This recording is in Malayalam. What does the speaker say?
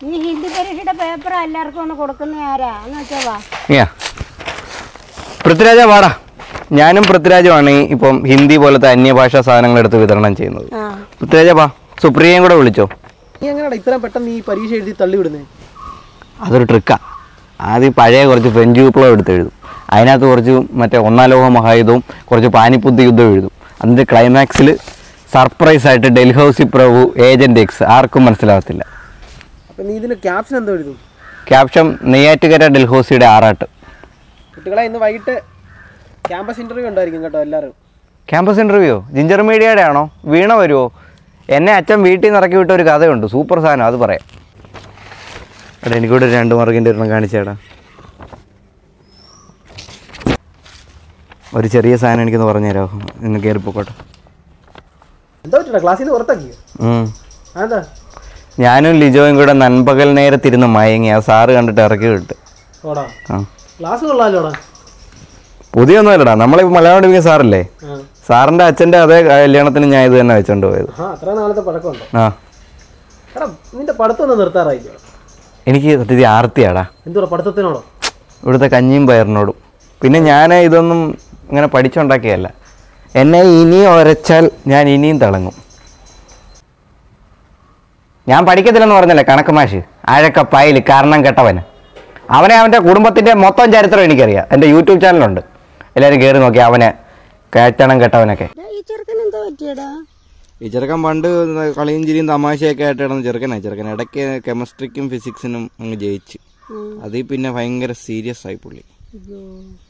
ഈ ഹിന്ദി പരീക്ഷയുടെ പേപ്പർ എല്ലാവർക്കും ഒന്ന് കൊടുക്കുന്ന ആരാ എന്ന് വെച്ചാ വാ നീയാ പൃഥ്വിരാജ വാടാ ഞാനും പൃഥ്വിരാജുമാണ് ഈ ഇപ്പം ഹിന്ദി പോലത്തെ അന്യഭാഷാ സാധനങ്ങൾ എടുത്ത് വിതരണം ചെയ്യുന്നത് ആ പൃഥ്വിരാജ വാ സുപ്രിയയും കൂടെ വിളിച്ചോ നീ എങ്ങനെയാടാ ഇത്രയും പെട്ടെന്ന് ഈ പരീക്ഷ എഴുതി തള്ളി വിടുന്നേ അതൊരു ട്രിക്കാ ആദ്യം പഴയ കുറച്ച് ഫ്രഞ്ച് വിപ്ലവം എടുത്ത് എഴുതും അതിനകത്ത് കുറച്ച് മറ്റേ ഒന്നാം ലോക മഹായുധവും കുറച്ച് പാനിപ്പുത്ത് യുദ്ധവും എഴുതും അതിൻ്റെ ക്ലൈമാക്സിൽ സർപ്രൈസ് ആയിട്ട് ഡൽഹൌസി പ്രഭു ഏജന്റ് എക്സ് ആർക്കും മനസ്സിലാകത്തില്ല അപ്പൊ നീ ഇതിന്റെ ക്യാപ്ഷൻ എന്തോ എഴുതും ക്യാപ്ഷൻ നെയ്യാറ്റുകര ഡൽഹൌസിയുടെ ആറാട്ട് കുട്ടികളെ ഇന്ന് വൈകിട്ട് ക്യാമ്പസ് ഇന്റർവ്യൂ ഉണ്ടായിരിക്കും കേട്ടോ എല്ലാവരും ക്യാമ്പസ് ഇൻ്റർവ്യൂ ജിഞ്ചർ മീഡിയയുടെ ആണോ വീണ വരുമോ എന്നെ അച്ഛൻ വീട്ടിൽ നിന്ന് ഇറക്കി വിട്ട ഒരു കഥയുണ്ട് സൂപ്പർ സാധനം അത് പറയാം എടാ എനിക്കൂടെ ഒരു രണ്ട് മാർക്കിൻ്റെ ഒരെണ്ണം കാണിച്ചേടാ ഒരു ചെറിയ സാധനം എനിക്കൊന്ന് പറഞ്ഞു തരാമോ ഇന്ന് കയറിപ്പോക്കോട്ടെ എന്താ പറ്റൂടാ ക്ലാസ്സിൽ നിന്ന് പുറത്താക്കിയോ ഉം. അതെന്താ ഞാനും ലിജോയും കൂടെ നൻപകൽ നേരത്തിരുന്ന് മയങ്ങി ആ സാറ് കണ്ടിട്ട് ഇറക്കി വിട്ട് ഓടാ ആ ക്ലാസ് കൊള്ളാലോടാ പുതിയൊന്നുമല്ലടാ നമ്മളിപ്പോൾ മലയാളം പഠിപ്പിക്കുന്ന സാറല്ലേ ആ സാറിൻ്റെ അച്ഛൻ്റെ അതേ കല്യാണത്തിന് ഞാൻ ഇത് തന്നെ വെച്ചോണ്ട് പോയത് ആ അത്ര നാളത്തെ പഴക്കമുണ്ടോ ആ എടാ നിന്റെ പഠിത്തം ഒന്നും നിർത്താറായില്ലോ എനിക്ക് സത്യത്തിൽ ആർത്തിയാടാ എന്തുവാ പഠിത്തത്തിനോടോ ഇവിടുത്തെ കഞ്ഞിയും പയറിനോടും പിന്നെ ഞാൻ ഇതൊന്നും ഇങ്ങനെ പഠിച്ചുണ്ടാക്കിയല്ല എന്നെ ഇനിയും ഒരച്ചാൽ ഞാൻ ഇനിയും തിളങ്ങും ഞാൻ പഠിക്കത്തില്ലെന്ന് പറഞ്ഞല്ലേ കണക്ക് മാഷ് ആഴക്കപ്പായിൽ കാരണം കെട്ടവന് അവനെ അവൻ്റെ കുടുംബത്തിൻ്റെ മൊത്തം ചരിത്രം എനിക്കറിയാം എൻ്റെ യൂട്യൂബ് ചാനലുണ്ട് എല്ലാവരും കയറി നോക്കി അവനെ കയറ്റണം കെട്ടവനൊക്കെ ദാ ഈ ചെറുക്കൻ എന്തോ പറ്റിയടാ ഈ ചെറുക്കൻ പണ്ട് കളിയും ചിരിയും തമാശയൊക്കെ ആയിട്ട് കിടന്ന ചെറുക്കനാണ് ചെറുക്കൻ ഇടയ്ക്ക് കെമിസ്ട്രിക്കും ഫിസിക്സിനും അങ്ങ് ജയിച്ച് അതിൽ പിന്നെ ഭയങ്കര സീരിയസ് ആയി പുള്ളി അയ്യോ